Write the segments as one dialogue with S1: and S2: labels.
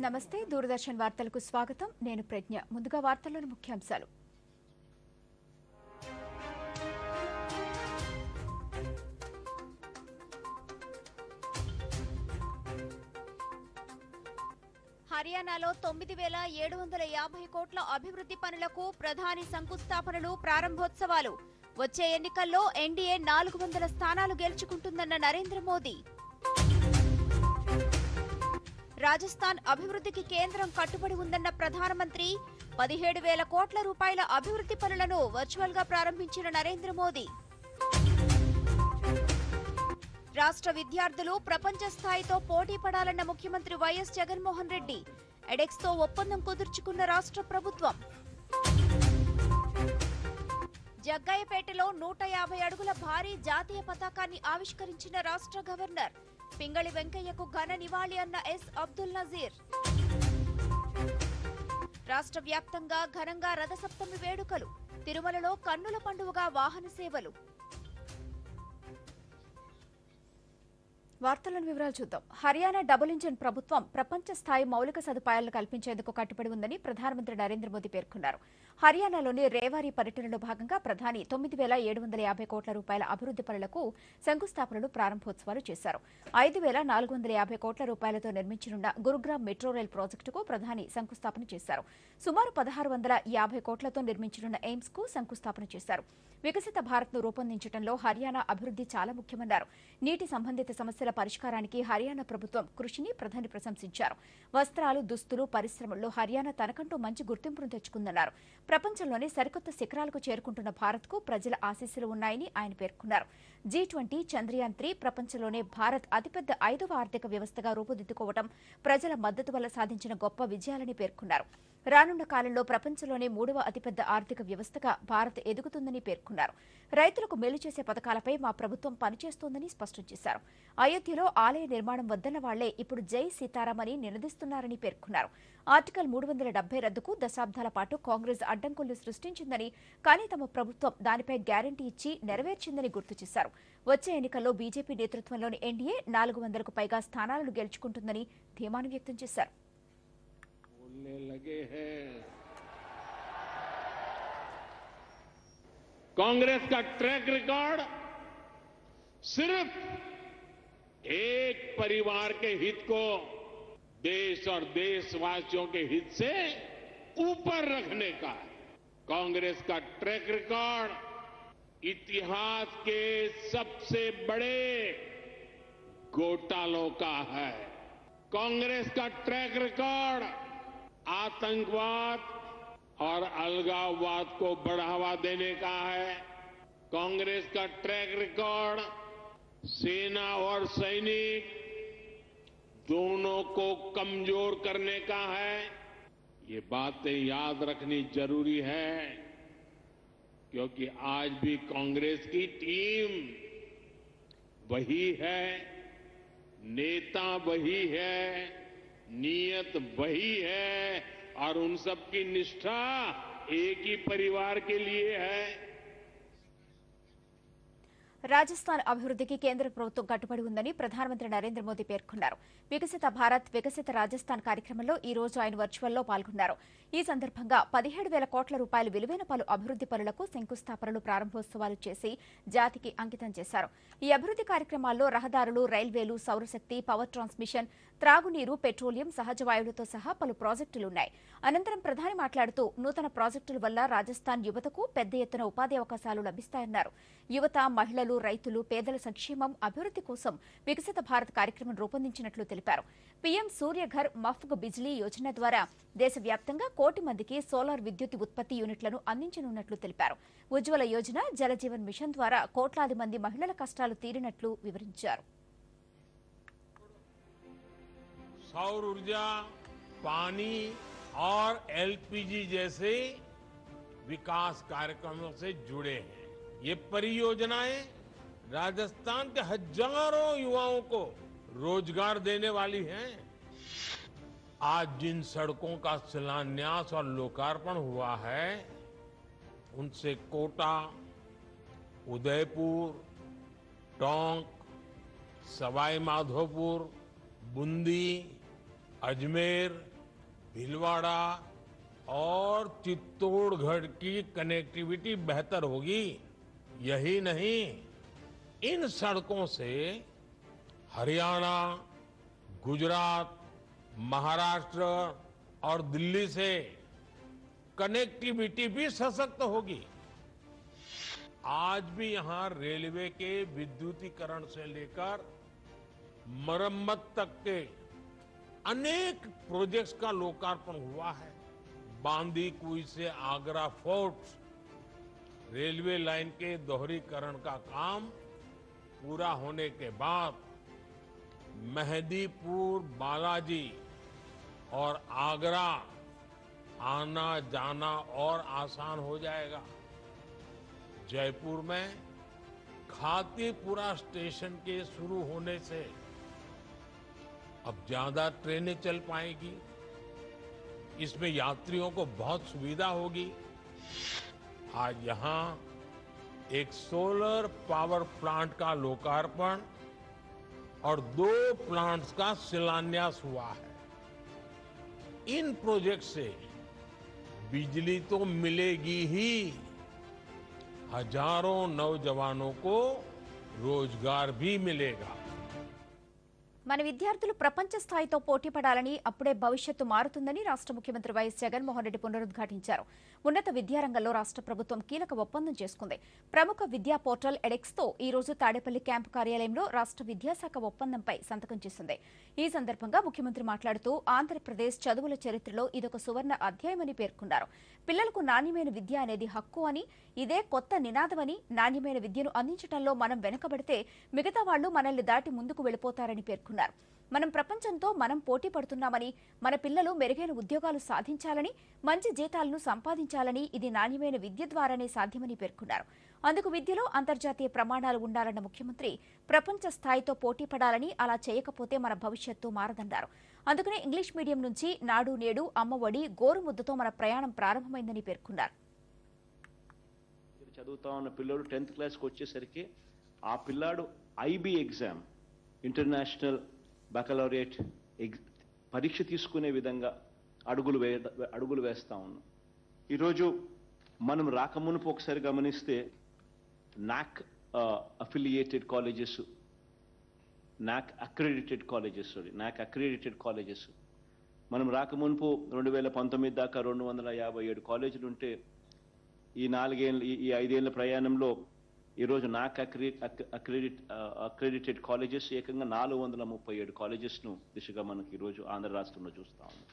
S1: నమస్తే దూరదర్శన్ వార్తలకు స్వాగతం నేను ప్రజ్ఞ ముందుగా వార్తల్లోని ముఖ్యాంశాలు హర్యానాలో తొమ్మిది వేల ఏడు వందల యాభై కోట్ల అభివృద్ధి పనులకు ప్రధాని శంకుస్థాపనలు ప్రారంభోత్సవాలు వచ్చే ఎన్నికల్లో ఎన్డీఏ నాలుగు వందల స్థానాలు గెలుచుకుంటుందన్న నరేంద్ర మోదీ రాజస్థాన్ అభివృద్ధికి కేంద్రం కట్టుబడి ఉందన్న ప్రధానమంత్రి పదిహేడు వేల కోట్ల రూపాయల అభివృద్ధి పనులను వర్చువల్ గా ప్రారంభించిన నరేంద్ర మోదీ రాష్ట్ర విద్యార్థులు ప్రపంచ స్థాయితో పోటీ పడాలన్న ముఖ్యమంత్రి వైఎస్ జగన్మోహన్ రెడ్డి ఎడెక్స్ తో ఒప్పందం కుదుర్చుకున్న రాష్ట్ర ప్రభుత్వం జగ్గాయపేటలో నూట యాభై అడుగుల భారీ జాతీయ పతాకాన్ని ఆవిష్కరించిన రాష్ట్ర గవర్నర్ పింగళి వెంకయ్యకు ఘన నివాళి అన్న ఎస్ అబ్దుల్ నజీర్ రాష్ట్ర వ్యాప్తంగా ఘనంగా రథసప్తమి వేడుకలు తిరుమలలో కన్నుల పండుగగా వాహన సేవలు వార్తలను వివరాలు చూద్దాం హర్యానా డబుల్ ఇంజిన్ ప్రభుత్వం ప్రపంచ స్థాయి మౌలిక సదుపాయాలను కల్పించేందుకు కట్టుబడి ఉందని ప్రధానమంత్రి నరేంద్ర మోదీ పేర్కొన్నారు హర్యానాలోని రేవారీ పర్యటనలో భాగంగా ప్రధాని తొమ్మిది వేల ఏడు వందల యాభై కోట్ల రూపాయల అభివృద్ధి పనులకు శంకుస్థాపనలు ప్రారంభోత్సవాలు చేశారు ఐదు వేల నాలుగు వందల యాభై కోట్ల రూపాయలతో నిర్మించనున్న గురుగ్రామ్ మెట్రో రైల్ ప్రాజెక్టుకు ప్రధాని శంకుస్థాపన చేశారు సుమారు పదహారు వందల యాభై కోట్లతో నిర్మించనున్న ఎయిమ్స్ కు శంకుస్థాపన చేశారు వికసిత భారత్ ను రూపొందించడంలో హర్యానా అభివృద్ధి చాలా ముఖ్యమన్నారు నీటి సంబంధిత సమస్యల పరిష్కారానికి హర్యానా ప్రభుత్వం కృషిని ప్రధాని ప్రశంసించారు వస్త్రాలు దుస్తులు పరిశ్రమల్లో హర్యానా తనకంటూ మంచి గుర్తింపును తెచ్చుకుందన్నారు ప్రపంచంలోనే సరికొత్త శిఖరాలకు చేరుకుంటున్న భారత్కు ప్రజల ఆశీస్సులు ఉన్నాయని ఆయన పేర్కొన్నారు జీ ట్వంటీ చంద్రయాన్ త్రీ ప్రపంచంలోనే భారత్ అతిపెద్ద ఐదవ ఆర్థిక వ్యవస్థగా రూపుదిద్దుకోవడం ప్రజల మద్దతు వల్ల సాధించిన గొప్ప విజయాలని పేర్కొన్నారు రానున్న కాలంలో ప్రపంచంలోనే మూడవ అతిపెద్ద ఆర్థిక వ్యవస్థగా భారత్ ఎదుగుతుందని పేర్కొన్నారు రైతులకు మేలు చేసే పథకాలపై మా ప్రభుత్వం పనిచేస్తోందని స్పష్టం చేశారు అయోధ్యలో ఆలయ నిర్మాణం వద్దన్న వాళ్లే ఇప్పుడు జై సీతారామని నినదిస్తున్నారని పేర్కొన్నారు ఆర్టికల్ మూడు వందల డెబ్బై రద్దుకు దశాబ్దాల పాటు కాంగ్రెస్ అడ్డంకులు సృష్టించిందని కానీ తమ ప్రభుత్వం దానిపై గ్యారంటీ ఇచ్చి నెరవేర్చిందని గుర్తు చేశారు వచ్చే ఎన్నికల్లో బీజేపీ నేతృత్వంలోని ఎన్డీఏ నాలుగు వందలకు పైగా స్థానాలను గెలుచుకుంటుందని ధీమాను వ్యక్తం చేశారు
S2: बोलने लगे हैं कांग्रेस का ट्रैक रिकॉर्ड सिर्फ एक परिवार के हित को देश और देशवासियों के हित से ऊपर रखने का है। कांग्रेस का ट्रैक रिकॉर्ड इतिहास के सबसे बड़े घोटालों का है कांग्रेस का ट्रैक रिकॉर्ड आतंकवाद और अलगाववाद को बढ़ावा देने का है कांग्रेस का ट्रैक रिकॉर्ड सेना और सैनिक दोनों को कमजोर करने का है ये बातें याद रखनी जरूरी है क्योंकि आज भी कांग्रेस की टीम वही है नेता वही है नीयत वही है और उन सब की निष्ठा एक ही परिवार के लिए है
S1: రాజస్థాన్ అభివృద్ధికి కేంద్ర ప్రభుత్వం కట్టుబడి ఉందని ప్రధానమంత్రి నరేంద్ర మోదీ పేర్కొన్నారు వికసిత భారత్ వికసిత రాజస్థాన్ కార్యక్రమంలో ఈ రోజు ఆయన వర్చువల్లో పాల్గొన్నారు ఈ సందర్భంగా పదిహేడు వేల కోట్ల రూపాయల విలువైన పలు అభివృద్ధి పనులకు శంకుస్థాపనలు ప్రారంభోత్సవాలు చేసి జాతికి అంకితం చేశారు ఈ అభివృద్ధి కార్యక్రమాల్లో రహదారులు రైల్వేలు సౌరశక్తి పవర్ ట్రాన్స్మిషన్ త్రాగునీరు పెట్రోలియం సహజ వాయువులతో సహా పలు ప్రాజెక్టులున్నాయి అనంతరం ప్రధాని మాట్లాడుతూ నూతన ప్రాజెక్టుల వల్ల రాజస్థాన్ యువతకు పెద్ద ఎత్తున ఉపాధి అవకాశాలు లభిస్తాయన్నారు యువత మహిళలు రైతులు పేదల సంక్షేమం అభివృద్ధి కోసం వికసిత భారత్ కార్యక్రమం రూపొందించినట్లు తెలిపారు పీఎం సూర్యఘర్ మఫ్గ్ బిజ్లీ యోజన ద్వారా దేశవ్యాప్తంగా కోటి మందికి సోలార్ విద్యుత్ ఉత్పత్తి యూనిట్లను అందించనున్నట్లు తెలిపారు ఉజ్వల యోజన జలజీవన్ మిషన్ ద్వారా కోట్లాది మంది మహిళల కష్టాలు తీరినట్లు వివరించారు
S2: सौर ऊर्जा पानी और एलपीजी जैसे विकास कार्यक्रमों से जुड़े हैं ये परियोजनाएं राजस्थान के हजारों युवाओं को रोजगार देने वाली हैं आज जिन सड़कों का शिलान्यास और लोकार्पण हुआ है उनसे कोटा उदयपुर टोंक सवाई माधोपुर बूंदी अजमेर भीलवाड़ा और चित्तौड़गढ़ की कनेक्टिविटी बेहतर होगी यही नहीं इन सड़कों से हरियाणा गुजरात महाराष्ट्र और दिल्ली से कनेक्टिविटी भी सशक्त होगी आज भी यहां रेलवे के विद्युतीकरण से लेकर मरम्मत तक के अनेक प्रोजेक्ट्स का लोकार्पण हुआ है बांदी कुई से आगरा फोर्ट रेलवे लाइन के दोहरीकरण का काम पूरा होने के बाद मेहदीपुर बालाजी और आगरा आना जाना और आसान हो जाएगा जयपुर में खातीपुरा स्टेशन के शुरू होने से अब ज्यादा ट्रेनें चल पाएगी इसमें यात्रियों को बहुत सुविधा होगी आज यहां एक सोलर पावर प्लांट का लोकार्पण और दो प्लांट्स का शिलान्यास हुआ है इन प्रोजेक्ट से बिजली तो मिलेगी ही हजारों नौजवानों को रोजगार भी मिलेगा
S1: మన విద్యార్థులు ప్రపంచ స్థాయితో పోటీ పడాలని అప్పుడే భవిష్యత్తు మారుతుందని రాష్ట్ర ముఖ్యమంత్రి వైఎస్ జగన్మోహన్ రెడ్డి పునరుద్ఘాటించారు ఉన్నత విద్యారంగంలో రాష్ట్ర ప్రభుత్వం కీలక ఒప్పందం చేసుకుంది ప్రముఖ విద్యా పోర్టల్ ఎడెక్స్ తో ఈ రోజు తాడేపల్లి క్యాంపు కార్యాలయంలో రాష్ట్ర విద్యాశాఖ ఒప్పందంపై సంతకం చేసింది ఈ సందర్భంగా ముఖ్యమంత్రి మాట్లాడుతూ ఆంధ్రప్రదేశ్ చదువుల చరిత్రలో ఇదొక సువర్ణ అధ్యాయమని పేర్కొన్నారు పిల్లలకు నాణ్యమైన విద్య అనేది హక్కు అని ఇదే కొత్త నినాదమని నాణ్యమైన విద్యను అందించడంలో మనం వెనుకబడితే మిగతా వాళ్లు మనల్ని దాటి ముందుకు వెళ్లిపోతారని పేర్కొన్నారు మనం ప్రపంచంతో మనం పోటీ పడుతున్నామని మన పిల్లలు మెరుగైన ఉద్యోగాలు సాధించాలని మంచి జీతాలను సంపాదించాలని ఇది నాణ్యమైన విద్య ద్వారానే సాధ్యమని పేర్కొన్నారు అందుకు విద్యలో అంతర్జాతీయ ప్రమాణాలు ఉండాలన్న ముఖ్యమంత్రి ప్రపంచ స్థాయితో పోటీ పడాలని అలా చేయకపోతే మన భవిష్యత్తు మారదన్నారు అందుకనే ఇంగ్లీష్ మీడియం నుంచి నాడు నేడు అమ్మఒడి గోరుముద్దతో మన ప్రయాణం ప్రారంభమైందని పేర్కొన్నారు
S3: ఇక్కడ చదువుతా ఉన్న పిల్లోడు టెన్త్ క్లాస్కి వచ్చేసరికి ఆ పిల్లాడు ఐబీ ఎగ్జామ్ ఇంటర్నేషనల్ బకలౌరియట్ ఎగ్ పరీక్ష తీసుకునే విధంగా అడుగులు వే అడుగులు వేస్తా ఉన్నాం ఈరోజు మనం రాకమునుపు ఒకసారి గమనిస్తే NAAC affiliated colleges NAAC accredited colleges sorry NAAC accredited colleges మనం రాకమునుపు రెండు వేల పంతొమ్మిది దాకా రెండు వందల యాభై ఏడు కాలేజీలు ఉంటే ఈ నాలుగేళ్ళ ఈ- ఈ ఐదేళ్ల ప్రయాణంలో ఈరోజు నాక్ అక్రి అక్రెడిట్ అక్రెడిటెడ్ కాలేజెస్ ఏకంగా నాలుగు వందల ముప్పై ఏడు కాలేజెస్ను దిశగా మనకి ఈరోజు ఆంధ్ర రాష్ట్రంలో చూస్తా ఉన్నాం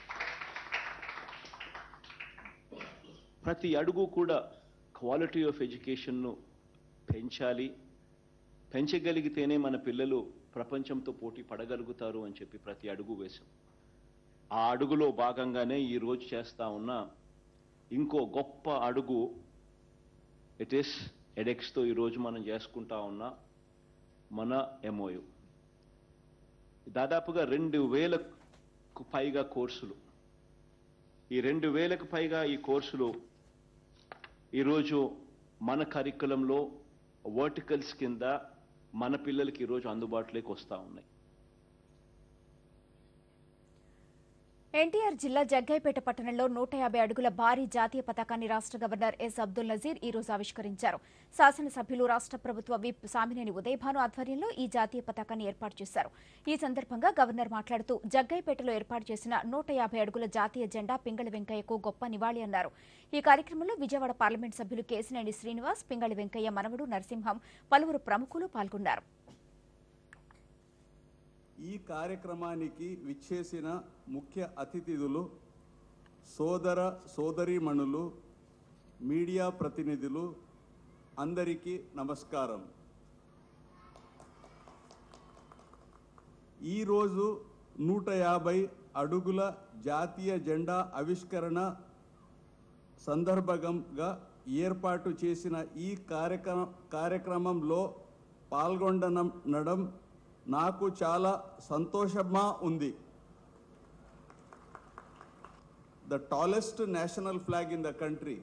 S3: ప్రతి అడుగు కూడా క్వాలిటీ ఆఫ్ ఎడ్యుకేషన్ను పెంచాలి పెంచగలిగితేనే మన పిల్లలు ప్రపంచంతో పోటీ పడగలుగుతారు అని చెప్పి ప్రతి అడుగు వేశాం ఆ అడుగులో భాగంగానే ఈ రోజు చేస్తా ఉన్న ఇంకో గొప్ప అడుగు ఇట్ ఈస్ ఎడెక్స్తో ఈరోజు మనం చేసుకుంటా ఉన్న మన ఎంఓయు దాదాపుగా రెండు వేలకు పైగా కోర్సులు ఈ రెండు వేలకు పైగా ఈ కోర్సులు ఈరోజు మన కరికులంలో వర్టికల్స్ కింద మన పిల్లలకి ఈరోజు అందుబాటులోకి వస్తూ ఉన్నాయి
S1: ఎన్టీఆర్ జిల్లా జగ్గైపేట పట్టణంలో నూట యాభై అడుగుల భారీ జాతీయ పతాకాన్ని రాష్ట్ర గవర్నర్ ఎస్ అబ్దుల్ నజీర్ ఈ రోజు ఆవిష్కరించారు శాసనసభ్యులు రాష్ట్ర ప్రభుత్వ విప్ సామినేని ఉదయభాను ఆధ్వర్యంలో ఈ జాతీయ పతాకాన్ని ఏర్పాటు చేశారు ఈ సందర్భంగా గవర్నర్ మాట్లాడుతూ జగ్గైపేటలో ఏర్పాటు చేసిన నూట యాభై అడుగుల జాతీయ జెండా పింగళి వెంకయ్యకు గొప్ప నివాళి అన్నారు ఈ కార్యక్రమంలో విజయవాడ పార్లమెంట్ సభ్యులు కేసినేని శ్రీనివాస్ పింగళి వెంకయ్య మనవడు నరసింహం పలువురు ప్రముఖులు పాల్గొన్నారు
S4: ఈ కార్యక్రమానికి విచ్చేసిన ముఖ్య అతిథులు సోదర సోదరీమణులు మీడియా ప్రతినిధులు అందరికీ నమస్కారం ఈరోజు నూట యాభై అడుగుల జాతీయ జెండా ఆవిష్కరణ సందర్భంగా ఏర్పాటు చేసిన ఈ కార్యక్రమ కార్యక్రమంలో పాల్గొనడం నాకు చాలా సంతోషంగా ఉంది the tallest national flag in the country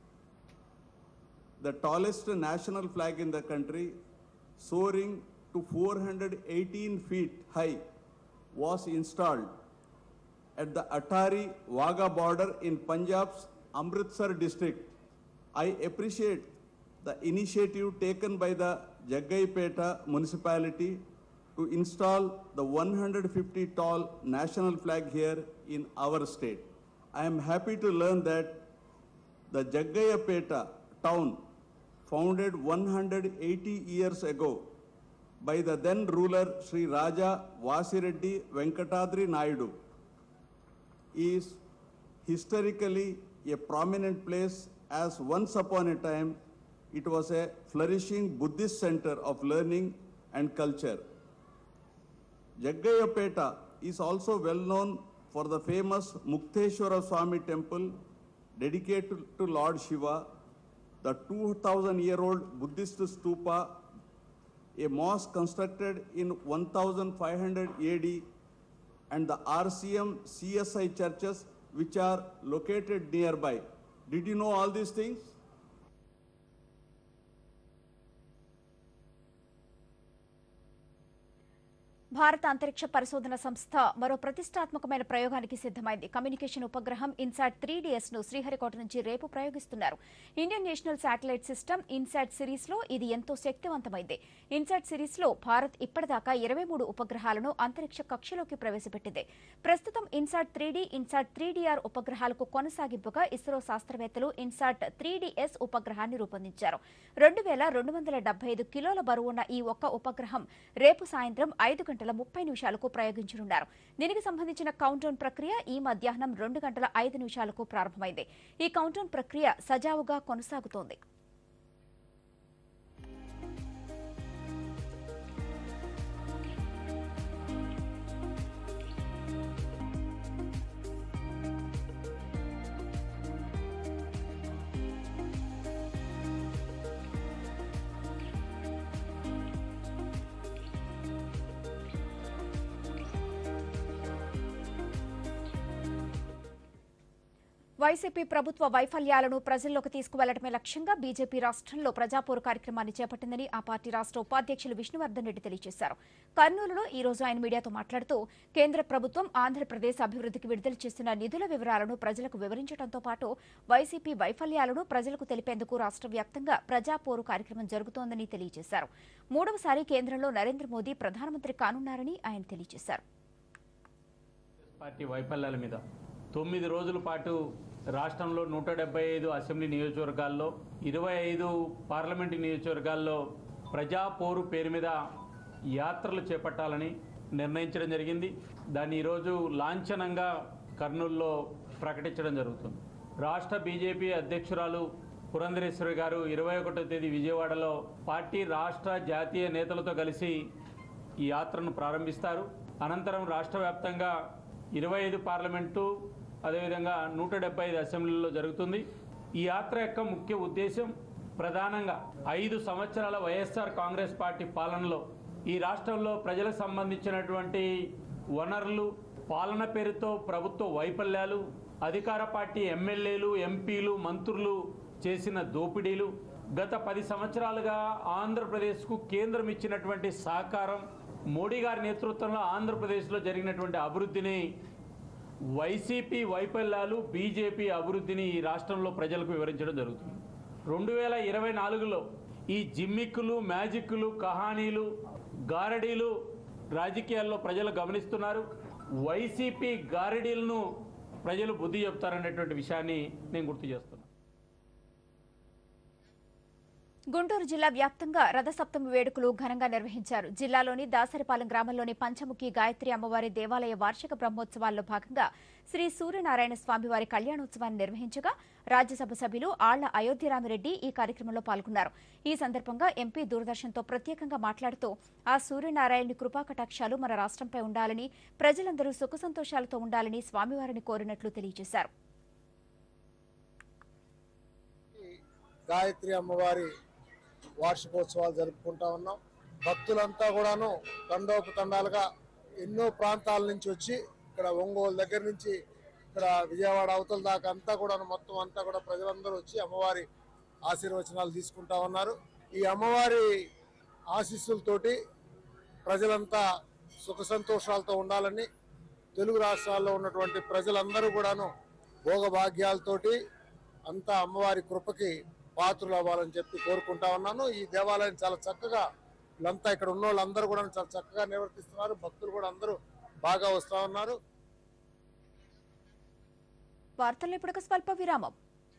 S4: the tallest national flag in the country, soaring to 418 feet high, was installed at the Atari Wagah border in Punjab's Amritsar district. I appreciate the initiative taken by the Jaggaipeta municipality to install the 150 tall national flag here in our state. I am happy to learn that the Jaggayapeta town, founded 180 years ago by the then ruler Sri Raja Vasireddy Venkatadri Naidu, is historically a prominent place as once upon a time it was a flourishing Buddhist center of learning and culture. Jaggayapeta is also well known for the famous Mukteshwara Swami temple dedicated to Lord Shiva, the 2000 year old Buddhist stupa, a mosque constructed in 1500 AD, and the RCM CSI churches which are located nearby. Did you know all these things?
S1: భారత అంతరిక్ష పరిశోధన సంస్థ మరో ప్రతిష్టాత్మకమైన ప్రయోగానికి సిద్దమైంది communication ఉపగ్రహం INSAT three DS ను శ్రీహరికోట నుంచి రేపు ప్రయోగిస్తున్నారు Indian national satellite system INSAT series లో ఇది ఎంతో శక్తివంతమైంది ఇన్సాట్ సిరీస్ లో భారత్ ఇప్పటిదాకా ఇరవై మూడు ఉపగ్రహాలను అంతరిక్ష కక్షలోకి ప్రవేశపెట్టింది ప్రస్తుతం INSAT three D INSAT three DR ఉపగ్రహాలకు కొనసాగింపుగా ఇస్రో శాస్త్రవేత్తలు ఇన్సాట్ త్రీ డిఎస్ ఉపగ్రహాన్ని రూపొందించారు రెండు వేల రెండు వందల డెబ్బై ఐదు కిలోల బరువున్న ఈ ఒక్క ఉపగ్రహం రేపు సాయంత్రం ఐదు గంటల ముప్పై నిమిషాలకు ప్రయోగించనున్నారు దీనికి సంబంధించిన కౌంటౌన్ ప్రక్రియ ఈ మధ్యాహ్నం రెండు గంటల ఐదు నిమిషాలకు ప్రారంభమైంది ఈ కౌంటౌన్ ప్రక్రియ సజావుగా కొనసాగుతోంది వైసీపీ ప్రభుత్వ వైఫల్యాలను ప్రజల్లోకి తీసుకువెళ్లడమే లక్ష్యంగా బీజేపీ రాష్ట్రంలో ప్రజాపోరు కార్యక్రమాన్ని చేపట్టిందని ఆ పార్టీ రాష్ట్ర ఉపాధ్యక్షులు విష్ణువర్ధన్ రెడ్డి తెలియజేశారు కర్నూలులో ఈ రోజు ఆయన మీడియాతో మాట్లాడుతూ కేంద్ర ప్రభుత్వం ఆంధ్రప్రదేశ్ అభివృద్ధికి విడుదల చేస్తున్న నిధుల వివరాలను ప్రజలకు వివరించడంతో పాటు వైసీపీ వైఫల్యాలను ప్రజలకు తెలిపేందుకు రాష్ట్ర వ్యాప్తంగా ప్రజాపోరు కార్యక్రమం జరుగుతోందని తెలియజేశారు మూడవసారి కేంద్రంలో నరేంద్ర మోదీ ప్రధానమంత్రి కానున్నారని ఆయన తెలియజేశారు
S5: పార్టీ వైఫల్యాల మీద తొమ్మిది రోజుల పాటు రాష్ట్రంలో నూట డెబ్బై ఐదు అసెంబ్లీ నియోజకవర్గాల్లో ఇరవై ఐదు పార్లమెంటు నియోజకవర్గాల్లో ప్రజా పోరు పేరు మీద యాత్రలు చేపట్టాలని నిర్ణయించడం జరిగింది దాన్ని ఈరోజు లాంఛనంగా కర్నూలులో ప్రకటించడం జరుగుతుంది రాష్ట్ర బీజేపీ అధ్యక్షురాలు పురంధరేశ్వరి గారు ఇరవై ఒకటో తేదీ విజయవాడలో పార్టీ రాష్ట్ర జాతీయ నేతలతో కలిసి ఈ యాత్రను ప్రారంభిస్తారు అనంతరం రాష్ట్ర వ్యాప్తంగా ఇరవై ఐదు పార్లమెంటు అదేవిధంగా నూట డెబ్బై ఐదు అసెంబ్లీలో జరుగుతుంది ఈ యాత్ర యొక్క ముఖ్య ఉద్దేశం ప్రధానంగా ఐదు సంవత్సరాల వైఎస్ఆర్ కాంగ్రెస్ పార్టీ పాలనలో ఈ రాష్ట్రంలో ప్రజలకు సంబంధించినటువంటి వనరులు పాలన పేరుతో ప్రభుత్వ వైఫల్యాలు అధికార పార్టీ ఎమ్మెల్యేలు ఎంపీలు మంత్రులు చేసిన దోపిడీలు గత పది సంవత్సరాలుగా ఆంధ్రప్రదేశ్కు కేంద్రం ఇచ్చినటువంటి సహకారం మోడీ గారి నేతృత్వంలో ఆంధ్రప్రదేశ్లో జరిగినటువంటి అభివృద్ధిని వైసీపీ వైఫల్యాలు బీజేపీ అభివృద్ధిని ఈ రాష్ట్రంలో ప్రజలకు వివరించడం జరుగుతుంది రెండు వేల ఇరవై నాలుగులో ఈ జిమ్మిక్కులు మ్యాజిక్లు కహానీలు గారడీలు రాజకీయాల్లో ప్రజలు గమనిస్తున్నారు వైసీపీ గారడీలను ప్రజలు బుద్ధి చెప్తారనేటువంటి విషయాన్ని నేను గుర్తు చేస్తున్నాను
S1: గుంటూరు జిల్లా వ్యాప్తంగా రథసప్తమి వేడుకలు ఘనంగా నిర్వహించారు జిల్లాలోని దాసరిపాలెం గ్రామంలోని పంచముఖి గాయత్రి అమ్మవారి దేవాలయ వార్షిక బ్రహ్మోత్సవాల్లో భాగంగా శ్రీ సూర్యనారాయణ స్వామివారి కళ్యాణోత్సవాన్ని నిర్వహించగా రాజ్యసభ సభ్యులు ఆళ్ల అయోధ్యరామిరెడ్డి ఈ కార్యక్రమంలో పాల్గొన్నారు ఈ సందర్భంగా ఎంపీ దూరదర్శన్తో ప్రత్యేకంగా మాట్లాడుతూ ఆ సూర్యనారాయణుని కృపాకటాక్షాలు మన రాష్ట్రంపై ఉండాలని ప్రజలందరూ సుఖ సంతోషాలతో ఉండాలని స్వామివారిని కోరినట్లు తెలియజేశారు
S6: గాయత్రి అమ్మవారి వార్షికోత్సవాలు జరుపుకుంటా ఉన్నాం భక్తులంతా కూడాను తండోపతండాలుగా ఎన్నో ప్రాంతాల నుంచి వచ్చి ఇక్కడ ఒంగోలు దగ్గర నుంచి ఇక్కడ విజయవాడ అవతల దాకా అంతా కూడా మొత్తం అంతా కూడా ప్రజలందరూ వచ్చి అమ్మవారి ఆశీర్వచనాలు తీసుకుంటా ఉన్నారు ఈ అమ్మవారి ఆశీస్సులతోటి ప్రజలంతా సుఖ సంతోషాలతో ఉండాలని తెలుగు రాష్ట్రాల్లో ఉన్నటువంటి ప్రజలందరూ కూడాను భోగభాగ్యాలతోటి అంతా అమ్మవారి కృపకి పాత్రలు అవ్వాలని చెప్పి కోరుకుంటా ఉన్నాను ఈ దేవాలయం చాలా చక్కగా వీళ్ళంతా ఇక్కడ ఉన్న వాళ్ళందరూ కూడా చాలా చక్కగా నిర్వర్తిస్తున్నారు భక్తులు కూడా అందరూ బాగా వస్తా ఉన్నారు
S1: వార్తల్లో ఇప్పుడు ఒక స్వల్ప విరామం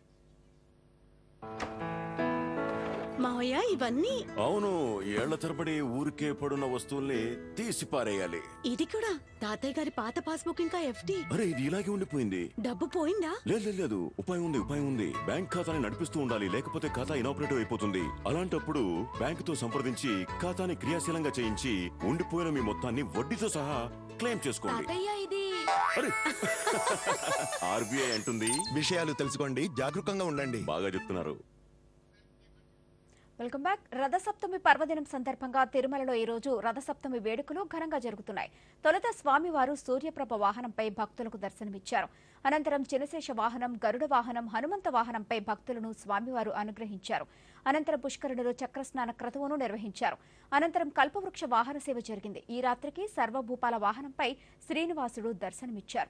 S7: మావయ్య ఇవన్నీ
S8: అవును ఏళ్ల తరబడి ఊరికే పడున్న వస్తువుల్ని తీసి పారేయాలి
S7: ఇది కూడా తాతయ్య గారి పాత పాస్బుక్ ఇంకా ఎఫ్డి
S8: అరే ఇది ఇలాగే ఉండిపోయింది
S7: డబ్బు పోయిందా
S8: లేదు లేదు, లేదు ఉపాయం ఉంది ఉపాయం ఉంది బ్యాంక్ ఖాతాని నడిపిస్తూ ఉండాలి లేకపోతే ఖాతా ఇనాపరేటివ్ అయిపోతుంది అలాంటప్పుడు బ్యాంకుతో సంప్రదించి ఖాతాని క్రియాశీలంగా చేయించి ఉండిపోయిన మీ మొత్తాన్ని వడ్డీతో సహా క్లెయిమ్ చేసుకోండి
S7: తాతయ్య ఇది
S8: అరే ఆర్బీఐ అంటుంది
S9: విషయాలు తెలుసుకోండి జాగరూకంగా ఉండండి
S8: బాగా చెప్తున్నారు
S1: వెల్కమ్ బ్యాక్ రథసప్తమి పర్వదినం సందర్భంగా తిరుమలలో ఈ రోజు రథసప్తమి వేడుకలు ఘనంగా జరుగుతున్నాయి తొలుత స్వామివారు సూర్యప్రభ వాహనంపై భక్తులకు దర్శనమిచ్చారు అనంతరం చినశేష వాహనం గరుడ వాహనం హనుమంత వాహనంపై భక్తులను స్వామివారు అనుగ్రహించారు అనంతరం పుష్కరుణులు చక్రస్నాన క్రతువును నిర్వహించారు అనంతరం కల్పవృక్ష వాహన సేవ జరిగింది ఈ రాత్రికి సర్వభూపాల వాహనంపై శ్రీనివాసుడు దర్శనమిచ్చారు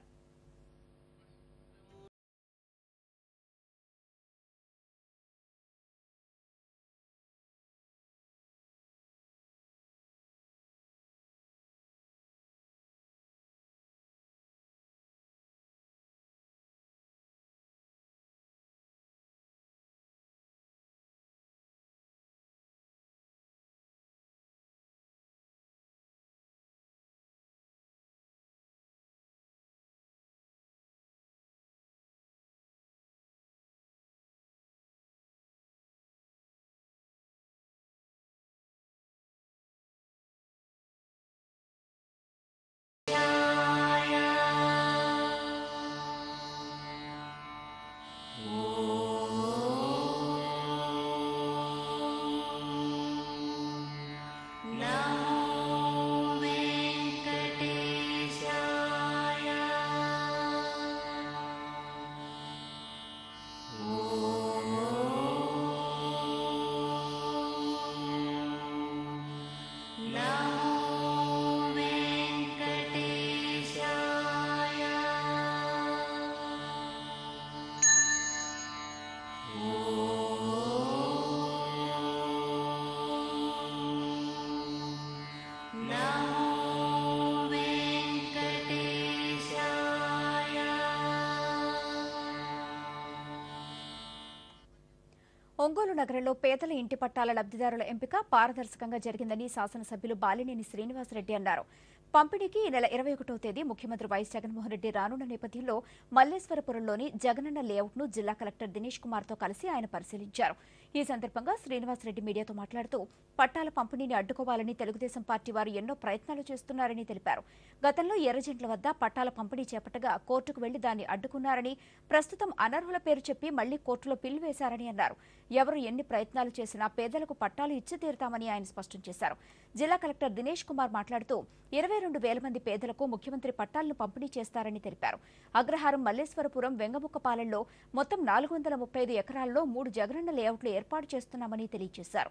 S1: ఒంగోలు నగరంలో పేదల ఇంటి పట్టాల లబ్ధిదారుల ఎంపిక పారదర్శకంగా జరిగిందని శాసనసభ్యులు బాలినేని శ్రీనివాసరెడ్డి అన్నారు పంపిణీకి ఈ నెల ఇరవై ఒకటో తేదీ ముఖ్యమంత్రి వైఎస్ జగన్మోహన్ రెడ్డి రానున్న నేపథ్యంలో మల్లేశ్వరపురంలోని జగనన్న లేఅవుట్ ను జిల్లా కలెక్టర్ దినేష్ కుమార్ తో కలిసి ఆయన పరిశీలించారు ఈ సందర్భంగా శ్రీనివాసరెడ్డి మీడియాతో మాట్లాడుతూ పట్టాల పంపిణీని అడ్డుకోవాలని తెలుగుదేశం పార్టీ వారు ఎన్నో ప్రయత్నాలు చేస్తున్నారని తెలిపారు గతంలో ఎర్రజెంట్ల వద్ద పట్టాల పంపిణీ చేపట్టగా కోర్టుకు వెళ్లి దాన్ని అడ్డుకున్నారని ప్రస్తుతం అనర్హుల పేరు చెప్పి మళ్లీ కోర్టులో పిల్లు వేశారని అన్నారు ఎవరు ఎన్ని ప్రయత్నాలు చేసినా పేదలకు పట్టాలు ఇచ్చి తీరుతామని ఆయన స్పష్టం చేశారు జిల్లా కలెక్టర్ దినేష్ కుమార్ మాట్లాడుతూ ఇరవై రెండు వేల మంది పేదలకు ముఖ్యమంత్రి పట్టాలను పంపిణీ చేస్తారని తెలిపారు అగ్రహారం మల్లేశ్వరపురం వెంగముక్కపాలెంలో మొత్తం నాలుగు వందల ముప్పై ఐదు ఎకరాల్లో మూడు జగనన్న లేఅవుట్లు ఏర్పాటు చేస్తున్నామని తెలియజేశారు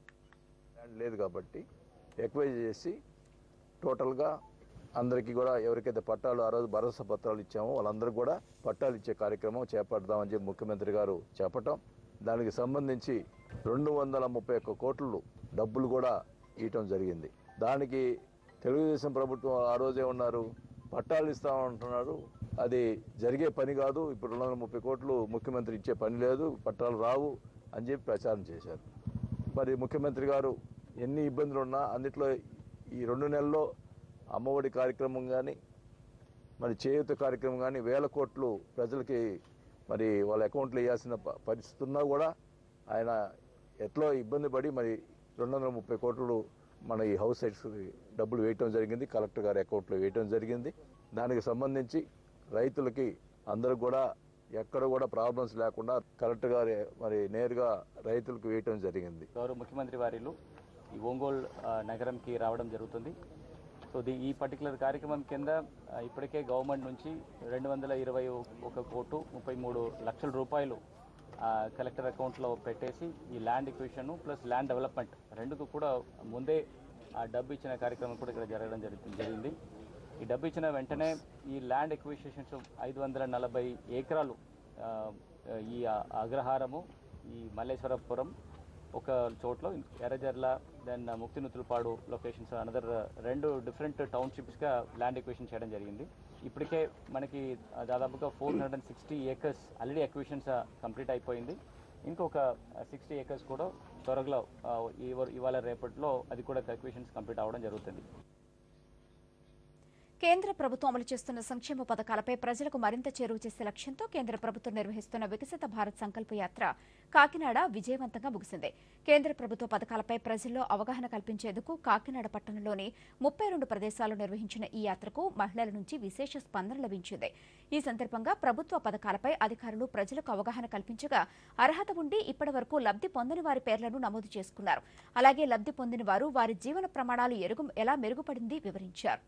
S10: ల్యాండ్ లేదు కాబట్టి ఎక్వైజ్ చేసి టోటల్గా అందరికీ కూడా ఎవరికైతే పట్టాలు ఆ రోజు భరోసా పత్రాలు ఇచ్చామో వాళ్ళందరికీ కూడా పట్టాలు ఇచ్చే కార్యక్రమం చేపడదామని చెప్పి ముఖ్యమంత్రి గారు చేపట్టం దానికి సంబంధించి రెండు వందల ముప్పై ఒక్క కోట్లు డబ్బులు కూడా ఇవ్వటం జరిగింది దానికి తెలుగుదేశం ప్రభుత్వం ఆ రోజే ఉన్నారు పట్టాలు ఇస్తామంటున్నారు అది జరిగే పని కాదు ఇప్పుడు రెండు వందల ముప్పై కోట్లు ముఖ్యమంత్రి ఇచ్చే పని లేదు పట్టాలు రావు అని చెప్పి ప్రచారం చేశారు మరి ముఖ్యమంత్రి గారు ఎన్ని ఇబ్బందులు ఉన్నా అందుట్లో ఈ రెండు నెలల్లో అమ్మఒడి కార్యక్రమం కానీ మరి చేయూత కార్యక్రమం కానీ వేల కోట్లు ప్రజలకి మరి వాళ్ళ అకౌంట్లో వేయాల్సిన ప- పరిస్థితి ఉన్నా కూడా ఆయన ఎట్లో ఇబ్బంది పడి మరి రెండు వందల ముప్పై కోట్లు మన ఈ హౌస్ సైట్స్కి డబ్బులు వేయటం జరిగింది కలెక్టర్ గారి అకౌంట్లో వేయటం జరిగింది దానికి సంబంధించి రైతులకి అందరూ కూడా ఎక్కడ కూడా ప్రాబ్లమ్స్ లేకుండా కలెక్టర్ గారి మరి నేరుగా రైతులకు వేయటం జరిగింది
S11: గౌరవ ముఖ్యమంత్రి వారిలు ఈ ఒంగోలు ఆ, నగరంకి రావడం జరుగుతుంది సో ది ఈ పర్టికులర్ కార్యక్రమం కింద ఆ, ఇప్పటికే గవర్నమెంట్ నుంచి రెండు వందల ఇరవై ఒక కోటు ముప్పై మూడు లక్షల రూపాయలు ఆ, కలెక్టర్ అకౌంట్లో పెట్టేసి ఈ land acquisition plus land development రెండుకు కూడా ముందే ఆ డబ్బు ఇచ్చిన కార్యక్రమం కూడా ఇక్కడ జరగడం జరుగుతుంది జరిగింది ఈ డబ్బు ఇచ్చిన వెంటనే ఈ ల్యాండ్ ఎక్విజిషన్స్ ఐదు వందల నలభై ఎకరాలు ఆ, ఈ అ- అగ్రహారము ఈ మల్లేశ్వరపురం ఒక చోట్ల Errajarla then Muktinutulapadu locations another రెండు డిఫరెంట్ టౌన్షిప్స్గా ల్యాండ్ ఎక్విజిషన్ చేయడం జరిగింది ఇప్పటికే మనకి ఆ, దాదాపుగా four hundred and sixty acres already acquisitions complete అయిపోయింది ఇంకొక సిక్స్టీ ఏకర్స్ కూడా త్వరలో ఆ, ఇవ- ఇవాళ రేపట్లో అది కూడా ఎక్విజిషన్స్ కంప్లీట్ అవ్వడం జరుగుతుంది
S1: కేంద్ర ప్రభుత్వం అమలు చేస్తున్న సంక్షేమ పథకాలపై ప్రజలకు మరింత చేరువ చేసే లక్ష్యంతో కేంద్ర ప్రభుత్వం నిర్వహిస్తున్న వికసిత భారత్ సంకల్ప యాత్ర కాకినాడ విజయవంతంగా ముగిసింది కేంద్ర ప్రభుత్వ పథకాలపై ప్రజల్లో అవగాహన కల్పించేందుకు కాకినాడ పట్టణంలోని ముప్పై రెండు ప్రదేశాల్లో నిర్వహించిన ఈ యాత్రకు మహిళల నుంచి విశేష స్పందన లభించింది ఈ సందర్భంగా ప్రభుత్వ పథకాలపై అధికారులు ప్రజలకు అవగాహన కల్పించగా అర్హత ఉండి ఇప్పటి వరకు లబ్ధి పొందని వారి పేర్లను నమోదు చేసుకున్నారు అలాగే లబ్ధి పొందిన వారు వారి జీవన ప్రమాణాలు ఎరుగు ఎలా మెరుగుపడింది వివరించారు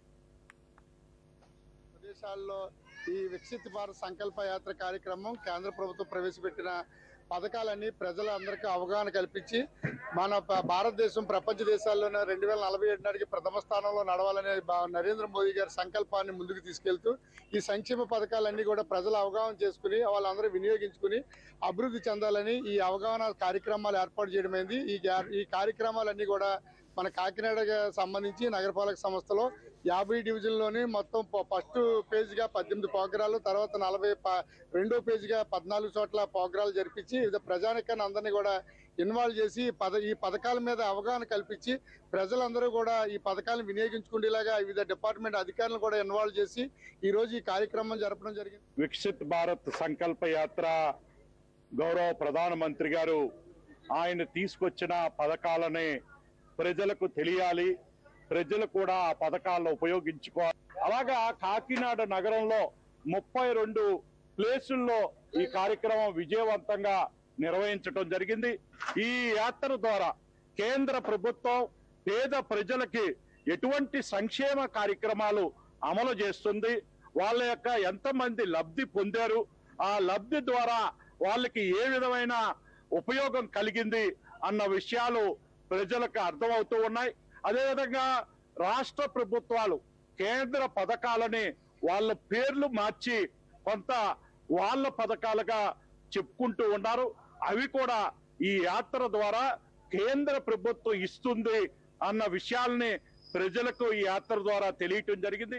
S6: ప్రదేశాల్లో ఈ వికసిత్ భారత్ సంకల్ప యాత్ర కార్యక్రమం కేంద్ర ప్రభుత్వం ప్రవేశపెట్టిన పథకాలన్నీ ప్రజలందరికీ అవగాహన కల్పించి మన ప- భారతదేశం ప్రపంచ దేశాల్లోనే రెండు వేల నలభై ఏడు నాటికి ప్రథమ స్థానంలో నడవాలనే బా- నరేంద్ర మోదీ గారి సంకల్పాన్ని ముందుకు తీసుకెళ్తూ ఈ సంక్షేమ పథకాలన్నీ కూడా ప్రజలు అవగాహన చేసుకుని వాళ్ళందరూ వినియోగించుకుని అభివృద్ధి చెందాలని ఈ అవగాహన కార్యక్రమాలు ఏర్పాటు చేయడమైంది ఈ గ్యా- ఈ కార్యక్రమాలన్నీ కూడా మన కాకినాడకి సంబంధించి నగరపాలక సంస్థలో యాభై డివిజన్లోని మొత్తం ప- ఫస్ట్ పేజ్గా పద్దెనిమిది ప్రోగ్రాలు తర్వాత నలభై ప- రెండో పేజ్గా పద్నాలుగు చోట్ల ప్రోగ్రాలు జరిపించి వివిధ ప్రజానికాన్ని అందరినీ కూడా ఇన్వాల్వ్ చేసి ఈ పద ఈ పథకాల మీద అవగాహన కల్పించి ప్రజలందరూ కూడా ఈ పథకాలను వినియోగించుకునేలాగా వివిధ డిపార్ట్మెంట్ అధికారులను కూడా ఇన్వాల్వ్ చేసి ఈ రోజు ఈ కార్యక్రమం జరపడం జరిగింది
S12: వికసిత్ భారత్ సంకల్ప యాత్ర గౌరవ ప్రధానమంత్రి గారు ఆయన తీసుకొచ్చిన పథకాలని ప్రజలకు తెలియాలి ప్రజలు కూడా ఆ పథకాలను ఉపయోగించుకోవాలి అలాగా కాకినాడ నగరంలో ముప్పై రెండు ప్లేసుల్లో ఈ కార్యక్రమం విజయవంతంగా నిర్వహించడం జరిగింది ఈ యాత్ర ద్వారా కేంద్ర ప్రభుత్వం పేద ప్రజలకి ఎటువంటి సంక్షేమ కార్యక్రమాలు అమలు చేస్తుంది వాళ్ళ యొక్క ఎంతమంది లబ్ధి పొందారు ఆ లబ్ధి ద్వారా వాళ్ళకి ఏ విధమైన ఉపయోగం కలిగింది అన్న విషయాలు ప్రజలకు అర్థమవుతూ ఉన్నాయి అదేవిధంగా రాష్ట్ర ప్రభుత్వాలు కేంద్ర పథకాలని వాళ్ళ పేర్లు మార్చి కొంత వాళ్ళ పథకాలుగా చెప్పుకుంటూ ఉన్నారు అవి కూడా ఈ యాత్ర ద్వారా కేంద్ర ప్రభుత్వం ఇస్తుంది అన్న విషయాల్ని ప్రజలకు ఈ యాత్ర ద్వారా తెలియటం జరిగింది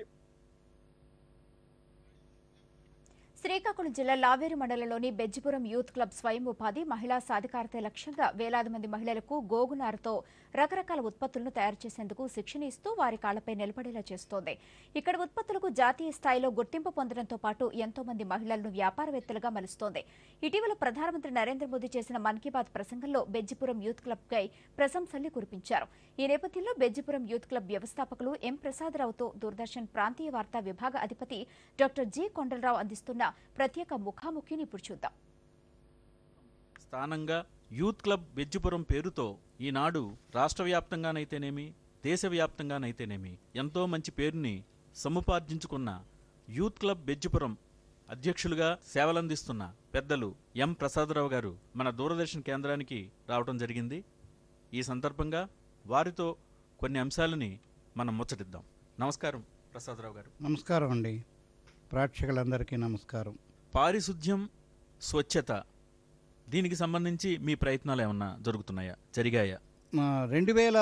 S1: శ్రీకాకుళం జిల్లా లావేరు మండలంలోని బెజ్జిపురం యూత్ క్లబ్ స్వయం ఉపాధి మహిళా సాధికారత లక్ష్యంగా వేలాది మంది మహిళలకు గోగునారతో రకరకాల ఉత్పత్తులను తయారు చేసేందుకు శిక్షణ ఇస్తూ వారి కాళ్లపై నిలబడేలా చేస్తోంది ఇక్కడ ఉత్పత్తులకు జాతీయ స్థాయిలో గుర్తింపు పొందడంతో పాటు ఎంతో మంది మహిళలను వ్యాపారవేత్తలుగా మలుస్తోంది ఇటీవల ప్రధానమంత్రి నరేంద్ర మోదీ చేసిన మన్ కీ బాత్ ప్రసంగంలో బెజ్జిపురం యూత్ క్లబ్ పై ప్రశంసల్ని కురిపించారు ఈ నేపథ్యంలో బెజ్జిపురం యూత్ క్లబ్ వ్యవస్థాపకులు ఎం ప్రసాదరావుతో దూరదర్శన్ ప్రాంతీయ వార్తా విభాగ అధిపతి డాక్టర్ జి కొండలరావు అందిస్తున్న ప్రత్యేక ముఖాముఖిని ఇప్పుడు చూద్దాం
S13: స్థానంగా యూత్ క్లబ్ బెజ్జిపురం పేరుతో ఈనాడు రాష్ట్ర వ్యాప్తంగానైతేనేమి దేశవ్యాప్తంగానైతేనేమి ఎంతో మంచి పేరుని సముపార్జించుకున్న యూత్ క్లబ్ బెజ్జిపురం అధ్యక్షులుగా సేవలందిస్తున్న పెద్దలు ఎం ప్రసాదరావు గారు మన దూరదర్శన్ కేంద్రానికి రావడం జరిగింది ఈ సందర్భంగా వారితో కొన్ని అంశాలని మనం ముచ్చటిద్దాం నమస్కారం ప్రసాదరావు గారు
S14: నమస్కారం అండి ప్రేక్షకులందరికీ నమస్కారం
S13: పారిశుద్ధ్యం స్వచ్ఛత దీనికి సంబంధించి మీ ప్రయత్నాలు ఏమన్నా జరుగుతున్నాయా జరిగాయా
S14: ఆ, రెండు వేల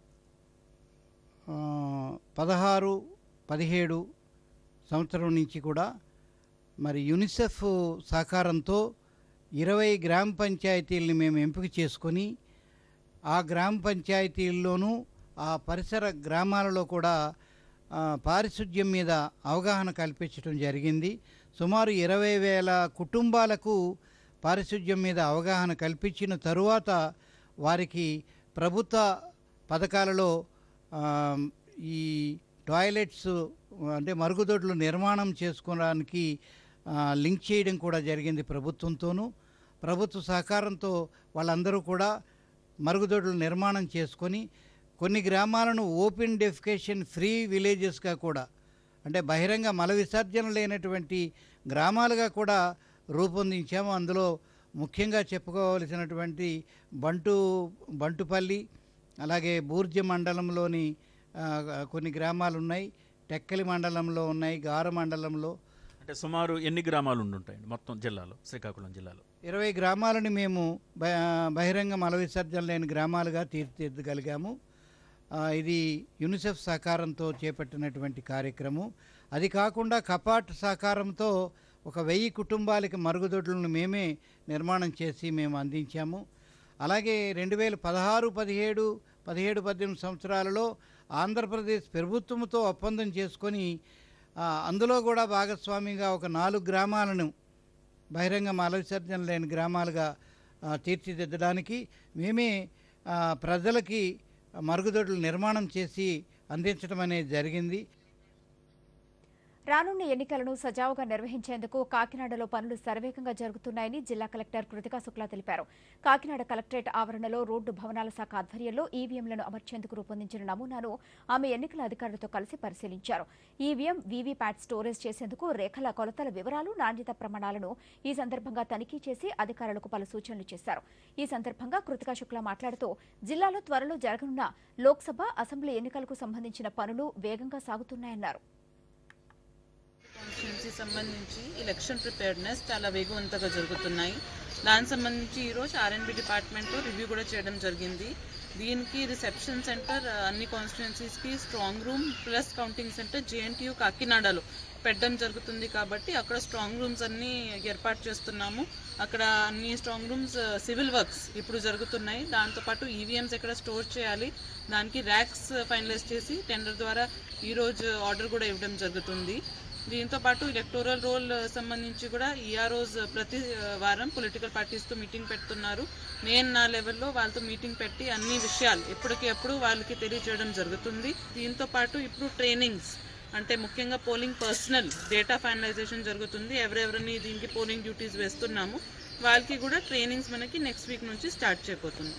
S14: ఆ, పదహారు పదిహేడు సంవత్సరం నుంచి కూడా మరి యునిసెఫ్ సహకారంతో ఇరవై గ్రామ పంచాయతీల్ని మేము ఎంపిక చేసుకొని ఆ గ్రామ పంచాయతీల్లోనూ ఆ పరిసర గ్రామాలలో కూడా ఆ, పారిశుద్ధ్యం మీద అవగాహన కల్పించడం జరిగింది సుమారు ఇరవై వేల కుటుంబాలకు పారిశుద్ధ్యం మీద అవగాహన కల్పించిన తరువాత వారికి ప్రభుత్వ పథకాలలో ఆ, ఈ టాయిలెట్స్ అంటే మరుగుదొడ్లు నిర్మాణం చేసుకోవడానికి ఆ, లింక్ చేయడం కూడా జరిగింది ప్రభుత్వంతోనూ ప్రభుత్వ సహకారంతో వాళ్ళందరూ కూడా మరుగుదొడ్లు నిర్మాణం చేసుకొని కొన్ని గ్రామాలను ఓపెన్ డెఫికేషన్ ఫ్రీ విలేజెస్గా కూడా అంటే బహిరంగ మల విసర్జన లేనటువంటి గ్రామాలుగా కూడా రూపొందించాము అందులో ముఖ్యంగా చెప్పుకోవలసినటువంటి బంటు బంటుపల్లి అలాగే బూర్జ మండలంలోని ఆ, కొన్ని గ్రామాలు ఉన్నాయి టెక్కలి మండలంలో ఉన్నాయి గార మండలంలో
S13: అంటే సుమారు ఎన్ని గ్రామాలు ఉండుంటాయండి మొత్తం జిల్లాలో శ్రీకాకుళం జిల్లాలో
S14: ఇరవై గ్రామాలను మేము బ- బహిరంగ మల విసర్జన లేని గ్రామాలుగా తీర్చిదిద్దగలిగాము ఆ, ఇది యునిసెఫ్ సహకారంతో చేపట్టినటువంటి కార్యక్రమం అది కాకుండా కపాట్ సహకారంతో ఒక వెయ్యి కుటుంబాలకి మరుగుదొడ్లను మేమే నిర్మాణం చేసి మేము అందించాము అలాగే రెండు వేల పదహారు పదిహేడు పదిహేడు పద్దెనిమిది సంవత్సరాలలో ఆంధ్రప్రదేశ్ ప్రభుత్వంతో ఒప్పందం చేసుకొని ఆ, అందులో కూడా భాగస్వామిగా ఒక నాలుగు గ్రామాలను బహిరంగ మల విసర్జన లేని గ్రామాలుగా ఆ, తీర్చిదిద్దడానికి మేమే ఆ, ప్రజలకి మరుగుదొడ్లు నిర్మాణం చేసి అందించడం అనేది జరిగింది
S1: రానున్న ఎన్నికలను సజావుగా నిర్వహించేందుకు కాకినాడలో పనులు శరవేగంగా జరుగుతున్నాయని జిల్లా కలెక్టర్ కృతికా శుక్లా తెలిపారు కాకినాడ కలెక్టరేట్ ఆవరణలో రోడ్డు భవనాల శాఖ ఆధ్వర్యంలో ఈవీఎంలను అమర్చేందుకు రూపొందించిన నమూనాను ఆమె ఎన్నికల అధికారులతో కలిసి పరిశీలించారు ఈవీఎం వీవీప్యాట్ స్టోరేజ్ చేసేందుకు రేఖల కొలతల వివరాలు నాణ్యత ప్రమాణాలను ఈ సందర్భంగా తనిఖీ చేసి అధికారులకు పలు సూచనలు చేశారు ఈ సందర్భంగా కృతికా శుక్లా మాట్లాడుతూ జిల్లాలో త్వరలో జరగనున్న లోక్సభ అసెంబ్లీ ఎన్నికలకు సంబంధించిన పనులు వేగంగా సాగుతున్నాయన్నారు
S15: కాన్స్టిట్యున్సీ సంబంధించి ఎలక్షన్ ప్రిపేర్నెస్ చాలా వేగవంతంగా జరుగుతున్నాయి దానికి సంబంధించి ఈరోజు ఆర్ఎన్బి డిపార్ట్మెంట్ రివ్యూ కూడా చేయడం జరిగింది దీనికి రిసెప్షన్ సెంటర్ అన్ని కాన్స్టిట్యున్సీస్కి strong room plus counting center JNTU కాకినాడలో పెట్టడం జరుగుతుంది కాబట్టి అక్కడ స్ట్రాంగ్ రూమ్స్ అన్ని ఏర్పాటు చేస్తున్నాము అక్కడ అన్ని స్ట్రాంగ్ రూమ్స్ సివిల్ వర్క్స్ ఇప్పుడు జరుగుతున్నాయి దాంతోపాటు ఈవీఎంస్ ఎక్కడ స్టోర్ చేయాలి దానికి ర్యాక్స్ ఫైనలైజ్ చేసి టెండర్ ద్వారా ఈరోజు ఆర్డర్ కూడా ఇవ్వడం జరుగుతుంది దీంతో పాటు ఎలక్టోరల్ రోల్ సంబంధించి కూడా ఈఆర్ఓస్ ప్రతి ఆ, వారం పొలిటికల్ పార్టీస్తో మీటింగ్ పెడుతున్నారు నేను నా లెవెల్లో వాళ్ళతో మీటింగ్ పెట్టి అన్ని విషయాలు ఎప్పటికి ఎప్పుడు వాళ్ళకి తెలియజేయడం జరుగుతుంది దీంతో పాటు ఇప్పుడు ట్రైనింగ్స్ అంటే ముఖ్యంగా పోలింగ్ పర్సనల్ డేటా ఫైనలైజేషన్ జరుగుతుంది ఎవరెవరిని దీనికి పోలింగ్ డ్యూటీస్ వేస్తున్నాము వాళ్ళకి కూడా ట్రైనింగ్స్ మనకి నెక్స్ట్ వీక్ నుంచి స్టార్ట్ చేయబోతుంది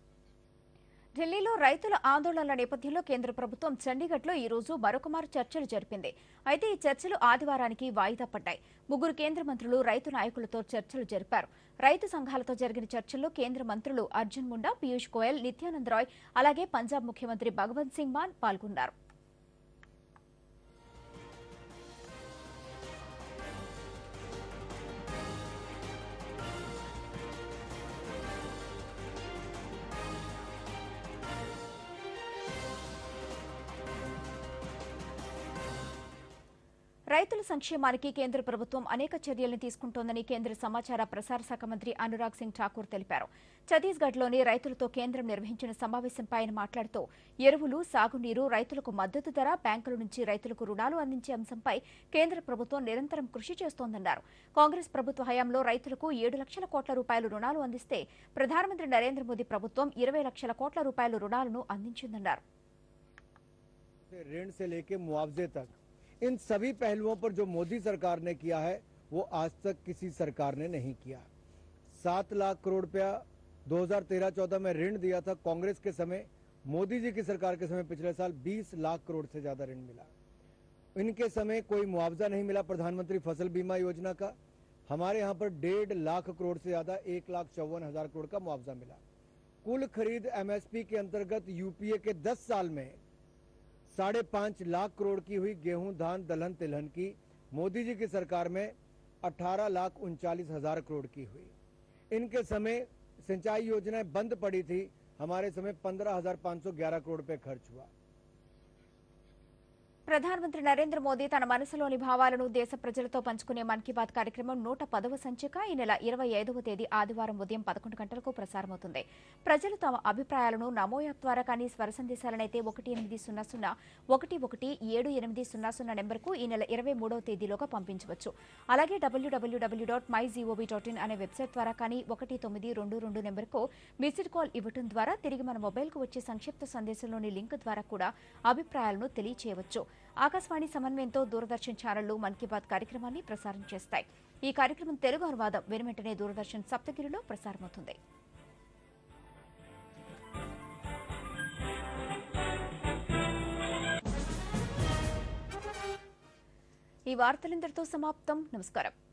S1: ఢిల్లీలో రైతుల ఆందోళనల నేపథ్యంలో కేంద్ర ప్రభుత్వం చండీగఢ్లో ఈ రోజు మరొకమారు చర్చలు జరిపింది అయితే ఈ చర్చలు ఆదివారానికి వాయిదా పడ్డాయి ముగ్గురు కేంద్ర మంత్రులు రైతు నాయకులతో చర్చలు జరిపారు రైతు సంఘాలతో జరిగిన చర్చల్లో కేంద్ర మంత్రులు అర్జున్ ముండా పీయూష్ గోయల్ నిత్యానంద్ రాయ్ అలాగే పంజాబ్ ముఖ్యమంత్రి భగవంత్ సింగ్ మాన్ పాల్గొన్నారు రైతుల సంక్షేమానికి కేంద్ర ప్రభుత్వం అనేక చర్యలను తీసుకుంటోందని కేంద్ర సమాచార ప్రసార శాఖ మంత్రి అనురాగ్ సింగ్ ఠాకూర్ తెలిపారు ఛత్తీస్గఢ్లోని రైతులతో కేంద్రం నిర్వహించిన సమావేశంపై ఆయన మాట్లాడుతూ ఎరువులు సాగునీరు రైతులకు మద్దతు ధర బ్యాంకుల నుంచి రైతులకు రుణాలు అందించే అంశంపై కేంద్ర ప్రభుత్వం నిరంతరం కృషి చేస్తోందన్నారు కాంగ్రెస్ ప్రభుత్వ హయాంలో రైతులకు ఏడు లక్షల కోట్ల రూపాయలు రుణాలు అందిస్తే ప్రధానమంత్రి నరేంద్ర మోదీ ప్రభుత్వం ఇరవై లక్షల కోట్ల రూపాయల రుణాలను అందించిందన్నారు
S16: ऋण से लेके मुआवजे तक इन सभी पहलुओं पर जो मोदी सरकार ने किया है वो आज तक किसी सरकार ने नहीं किया सात लाख करोड़ रुपया 2013-14 में ऋण दिया था कांग्रेस के समय मोदी जी की सरकार के समय पिछले साल 20 लाख करोड़ से ज्यादा ऋण मिला इनके समय कोई मुआवजा नहीं मिला प्रधानमंत्री फसल बीमा योजना का हमारे यहाँ पर डेढ़ लाख करोड़ से ज्यादा एक लाख चौवन हजार करोड़ का मुआवजा मिला कुल खरीद एमएसपी के अंतर्गत यूपीए के 10 साल में साढ़े पांच लाख करोड़ की हुई गेहूं धान दलहन तिलहन की मोदी जी की सरकार में अठारह लाख उनचालीस हजार करोड़ की हुई इनके समय सिंचाई योजनाएं बंद पड़ी थी हमारे समय पंद्रह हजार पाँच सौ ग्यारह करोड़ रुपए खर्च हुआ
S1: ప్రధానమంత్రి నరేంద్ర మోదీ తన మనసులోని భావాలను దేశ ప్రజలతో పంచుకునే మన్ కీ బాత్ కార్యక్రమం నూట పదవ సంచిక ఈ నెల ఇరవై ఐదవ తేదీ ఆదివారం ఉదయం పదకొండు గంటలకు ప్రసారమవుతుంది ప్రజలు తమ అభిప్రాయాలను నమో యాప్ ద్వారా కానీ స్వర సందేశాలనైతే ఒకటి ఎనిమిది సున్నా సున్నా ఒకటి ఒకటి ఏడు ఎనిమిది సున్నా సున్నా నెంబర్కు ఈ నెల ఇరవై మూడవ తేదీలోగా పంపించవచ్చు అలాగే డబ్ల్యూడబ్ల్యూడబ్ల్యూ dot my GOV dot in అనే వెబ్సైట్ ద్వారా కానీ ఒకటి తొమ్మిది రెండు రెండు నెంబర్కు మిస్డ్ కాల్ ఇవ్వటం ద్వారా తిరిగి మన మొబైల్కు వచ్చే సంక్షిప్త సందేశంలోని లింక్ ద్వారా కూడా అభిప్రాయాలను తెలియచేయవచ్చు ఆకాశవాణి సమన్వయంతో దూరదర్శన్ ఛానళ్లు మన్ కీ బాత్ కార్యక్రమాన్ని ప్రసారం చేస్తాయి ఈ కార్యక్రమం తెలుగు అనువాదం వెనువెంటనే దూరదర్శన్ సప్తగిరిలో ప్రసారమవుతుంది ఈ వార్తలిందరితో సమాప్తం నమస్కారం